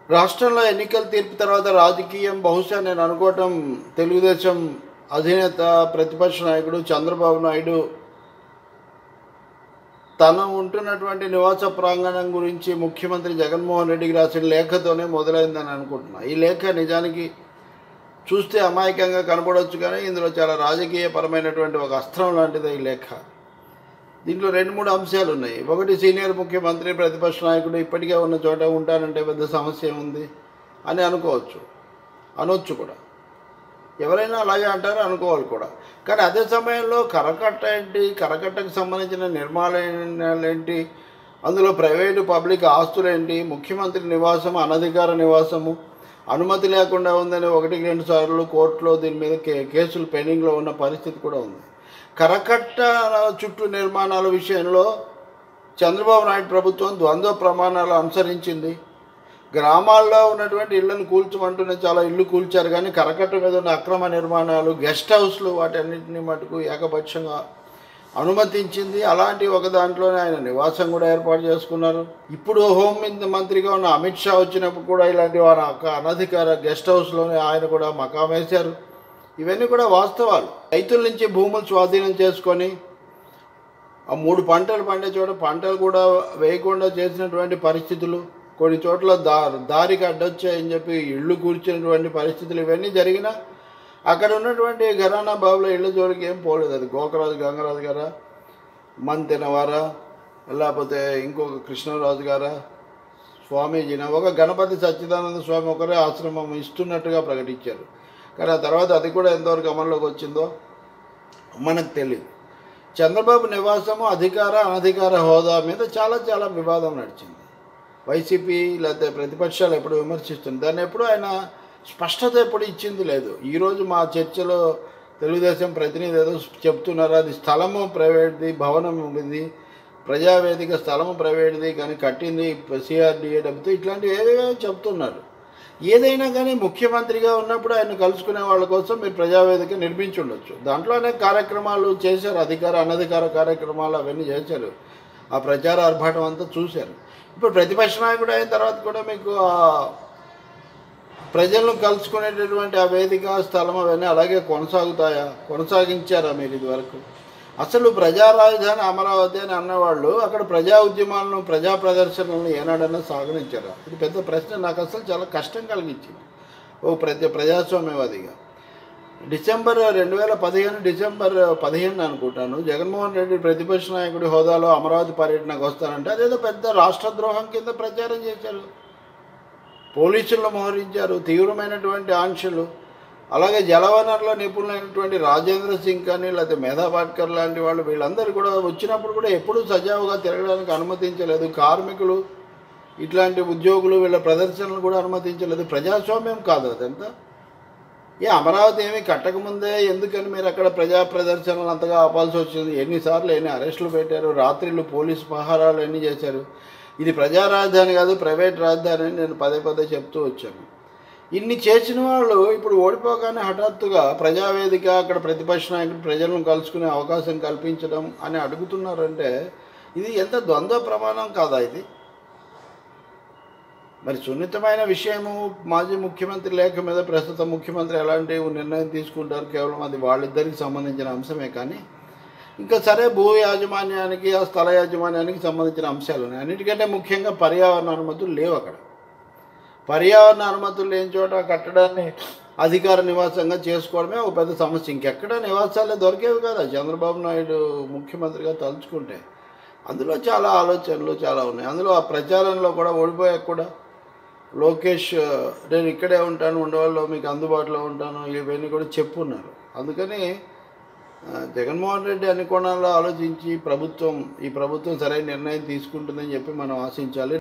రాష్ట్రంలో ఎన్నికల తీర్పు తర్వాత రాజకీయం బహుశా నేను అనుకోవటం తెలుగుదేశం అధినేత ప్రతిపక్ష నాయకుడు చంద్రబాబు నాయుడు తను ఉంటున్నటువంటి నివాస ప్రాంగణం గురించి ముఖ్యమంత్రి జగన్మోహన్ రెడ్డికి రాసిన లేఖతోనే మొదలైందని అనుకుంటున్నా ఈ లేఖ నిజానికి చూస్తే అమాయకంగా కనపడవచ్చు కానీ ఇందులో చాలా రాజకీయపరమైనటువంటి ఒక అస్త్రం లాంటిది ఈ లేఖ దీంట్లో రెండు మూడు అంశాలు ఉన్నాయి ఒకటి సీనియర్ ముఖ్యమంత్రి ప్రతిపక్ష నాయకుడు ఇప్పటికే ఉన్న చోట ఉంటానంటే పెద్ద సమస్య ఉంది అని అనుకోవచ్చు అనొచ్చు కూడా ఎవరైనా అలాగే అంటారో అనుకోవాలి కూడా కానీ అదే సమయంలో కరకట్ట ఏంటి కరకట్టకు సంబంధించిన నిర్మాణాలు ఏంటి అందులో ప్రైవేటు పబ్లిక్ ఆస్తులు ఏంటి ముఖ్యమంత్రి నివాసం అనధికార నివాసము అనుమతి లేకుండా ఉందని ఒకటికి రెండు సార్లు కోర్టులో దీని మీద కే కేసులు పెండింగ్లో ఉన్న పరిస్థితి కూడా ఉంది కరకట్ట చుట్టూ నిర్మాణాల విషయంలో చంద్రబాబు నాయుడు ప్రభుత్వం ద్వంద్వ ప్రమాణాలు అనుసరించింది గ్రామాల్లో ఉన్నటువంటి ఇళ్లను కూల్చమంటూనే చాలా ఇల్లు కూల్చారు కానీ కరకట్ట మీద ఉన్న అక్రమ నిర్మాణాలు గెస్ట్ హౌస్లు వాటన్నిటిని మటుకు ఏకపక్షంగా అనుమతించింది అలాంటి ఒక దాంట్లోనే ఆయన నివాసం కూడా ఏర్పాటు చేసుకున్నారు ఇప్పుడు హోం మంత్రిగా ఉన్న అమిత్ షా వచ్చినప్పుడు కూడా ఇలాంటి వారి అనధికార గెస్ట్ హౌస్లోనే ఆయన కూడా మకాం వేశారు ఇవన్నీ కూడా వాస్తవాలు రైతుల నుంచి భూములు స్వాధీనం చేసుకొని ఆ మూడు పంటలు పండే చోట పంటలు కూడా వేయకుండా చేసినటువంటి పరిస్థితులు కొన్ని చోట్ల దా దారికి అడ్డొచ్చాయని చెప్పి ఇళ్ళు కూర్చున్నటువంటి పరిస్థితులు ఇవన్నీ జరిగినా అక్కడ ఉన్నటువంటి ఘరానా బాబుల ఇళ్ళ జోలికి ఏం పోలేదు అది గోకరాజు గంగరాజు గారా మంతెనవారా లేకపోతే ఇంకొక కృష్ణరాజు గారా స్వామీజీన ఒక గణపతి సచ్చిదానంద స్వామి ఒకరే ఆశ్రమం ఇస్తున్నట్టుగా ప్రకటించారు కానీ ఆ తర్వాత అది కూడా ఎంతవరకు అమల్లోకి వచ్చిందో మనకు తెలియదు చంద్రబాబు నివాసము అధికార అనధికార హోదా మీద చాలా చాలా వివాదం నడిచింది వైసీపీ లేకపోతే ప్రతిపక్షాలు ఎప్పుడు విమర్శిస్తుంది దాన్ని ఎప్పుడు ఆయన స్పష్టత ఎప్పుడు ఇచ్చింది లేదు ఈరోజు మా చర్చలో తెలుగుదేశం ప్రతినిధి ఏదో చెప్తున్నారు అది స్థలము ప్రైవేట్ది భవనం ఇది ప్రజావేదిక స్థలము ప్రైవేట్ది కానీ కట్టింది సిఆర్డిఏ డబ్బుతో ఇట్లాంటివి ఏవేవో చెప్తున్నారు ఏదైనా కానీ ముఖ్యమంత్రిగా ఉన్నప్పుడు ఆయన కలుసుకునే వాళ్ళ కోసం మీరు ప్రజావేదిక నిర్మించి ఉండొచ్చు దాంట్లో అనేక కార్యక్రమాలు చేశారు అధికార అనధికార కార్యక్రమాలు అవన్నీ చేశారు ఆ ప్రచార ఆర్భాటం అంతా చూశారు ఇప్పుడు ప్రతిపక్ష నాయకుడు అయిన తర్వాత కూడా మీకు ఆ ప్రజలను కలుసుకునేటటువంటి ఆ వేదిక స్థలం అవన్నీ అలాగే కొనసాగుతాయా కొనసాగించారా మీరు ఇదివరకు అసలు ప్రజా రాజధాని అమరావతి అని అన్నవాళ్ళు అక్కడ ప్రజా ఉద్యమాలను ప్రజా ప్రదర్శనలను ఏనాడన్నా సాగనించారా ఇది పెద్ద ప్రశ్న నాకు అసలు చాలా కష్టం కలిగించింది ఓ ప్రతి ప్రజాస్వామ్యవాదిగా డిసెంబర్ రెండు వేల పదిహేను డిసెంబర్ పదిహేను అనుకుంటాను జగన్మోహన్ రెడ్డి ప్రతిపక్ష నాయకుడి హోదాలో అమరావతి పర్యటనకు వస్తానంటే అదేదో పెద్ద రాష్ట్రద్రోహం కింద ప్రచారం చేశారు పోలీసులను మోహరించారు తీవ్రమైనటువంటి ఆంక్షలు అలాగే జలవనరుల నిపుణులైనటువంటి రాజేంద్ర సింగ్ కానీ లేకపోతే మేధా పాట్కర్ లాంటి వాళ్ళు వీళ్ళందరూ కూడా వచ్చినప్పుడు కూడా ఎప్పుడూ సజావుగా తిరగడానికి అనుమతించలేదు కార్మికులు ఇట్లాంటి ఉద్యోగులు వీళ్ళ ప్రదర్శనలు కూడా అనుమతించలేదు ప్రజాస్వామ్యం కాదు అదంతా ఏ అమరావతి ఏమీ కట్టకముందే ఎందుకని మీరు అక్కడ ప్రజా ప్రదర్శనలు అంతగా ఆపాల్సి వచ్చింది ఎన్నిసార్లు ఎన్ని అరెస్టులు పెట్టారు రాత్రిళ్ళు పోలీసు పహారాలు ఎన్ని చేశారు ఇది ప్రజా రాజధాని కాదు ప్రైవేట్ రాజధాని అని నేను పదే పదే చెప్తూ వచ్చాను ఇన్ని చేసిన వాళ్ళు ఇప్పుడు ఓడిపోగానే హఠాత్తుగా ప్రజావేదిక అక్కడ ప్రతిపక్ష నాయకుడు ప్రజలను కలుసుకునే అవకాశం కల్పించడం అని అడుగుతున్నారంటే ఇది ఎంత ద్వంద్వ ప్రమాణం కాదా ఇది మరి సున్నితమైన విషయము మాజీ ముఖ్యమంత్రి లేఖ మీద ప్రస్తుత ముఖ్యమంత్రి ఎలాంటి నిర్ణయం తీసుకుంటారు కేవలం అది వాళ్ళిద్దరికి సంబంధించిన అంశమే కానీ ఇంకా సరే భూ యాజమాన్యానికి ఆ స్థల యాజమాన్యానికి సంబంధించిన అంశాలు ఉన్నాయి అన్నిటికంటే ముఖ్యంగా పర్యావరణ అనుమతులు లేవు అక్కడ పర్యావరణ అనుమతులు లేని చోట కట్టడాన్ని అధికార నివాసంగా చేసుకోవడమే ఒక పెద్ద సమస్య ఇంకెక్కడ నివాసాలే దొరికేవి కదా చంద్రబాబు నాయుడు ముఖ్యమంత్రిగా తలుచుకుంటే అందులో చాలా ఆలోచనలు చాలా ఉన్నాయి అందులో ఆ ప్రచారంలో కూడా ఓడిపోయాక కూడా లోకేష్ నేను ఇక్కడే ఉంటాను ఉండవాళ్ళు మీకు అందుబాటులో ఉంటాను ఇవన్నీ కూడా చెప్పున్నారు అందుకని ఆ, జగన్మోహన్ రెడ్డి అన్ని కోణాల్లో ఆలోచించి ప్రభుత్వం ఈ ప్రభుత్వం సరైన నిర్ణయం తీసుకుంటుందని చెప్పి మనం ఆశించాలి